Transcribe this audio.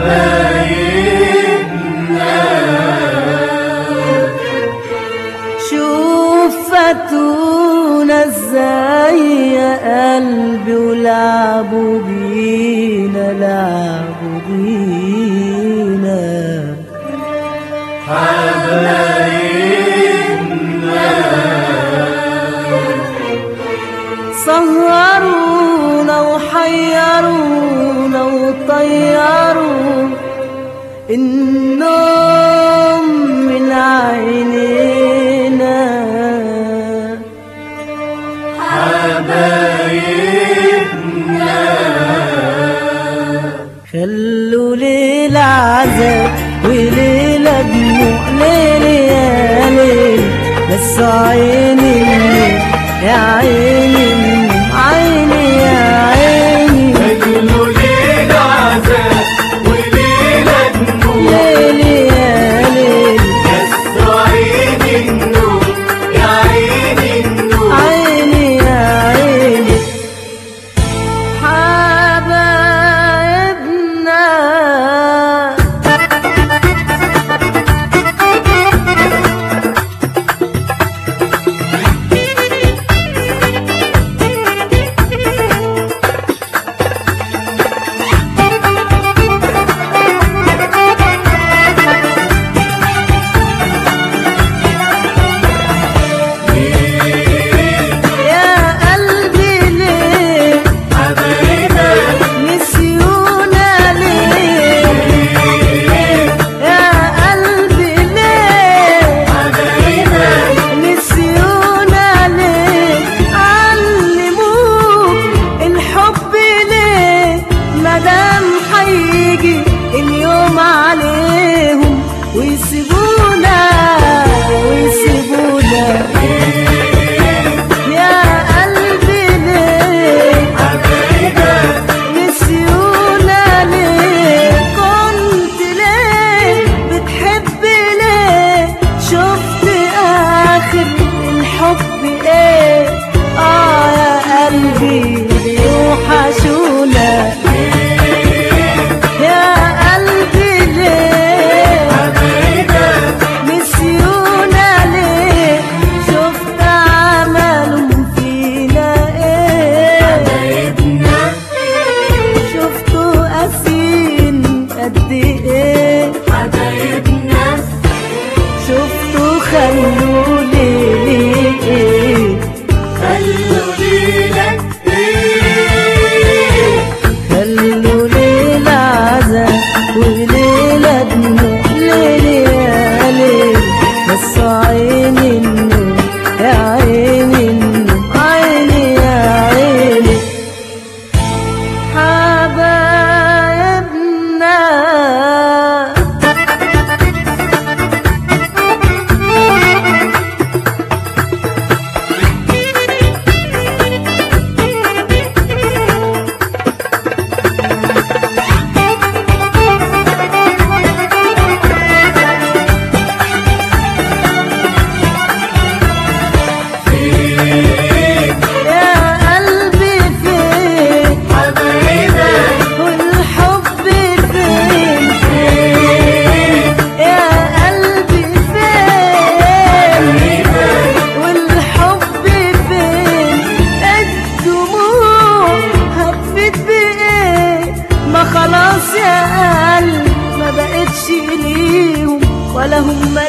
شوف فاتونا ازاي يا قلبي ولعبوا بينا لعبوا بينا سهرونا وحيرونا وطيروا النوم من عينينا خلوا ليلة عذاب وليلة دموع ليل يا ليل بس عيني مني يا عيني مني عيني يا عيني ليله ليلة عذاب وليلة دموع ليل يا ليل بس عيني النور يا عيني النور عيني يا عيني حبايبنا يا قلبي ليه حبايبنا نسيونا ليه يا قلبي ليه حبايبنا نسيونا ليه علموك الحب ليه مدام هيجي اليوم عليهم ويسيبونا ويسيبونا يا قلبي ليه حبايبنا نسيونا ليه كنت ليه بتحب ليه شفت اخر الحب ايه اه يا قلبي بيوحشونا يا قلبي ليه حبايبنا نسيونا ليه شفت عملهم فينا ايه حبايبنا شفتوا قاسين قد ايه حبايبنا شفتوا خلوا ليه ايه خلوا ليلة ايه خلوا ليلة عذاب وليلة دموع ليل يا ليل بس عيني النور يا عيني النور عيني يا عيني حبايبنا يا قلبي فين حبايبنا والحب فين يا قلبي فين والحب فين الدموع هفت بايه ما خلاص يا قلب ما بقتش ليهم ولا هم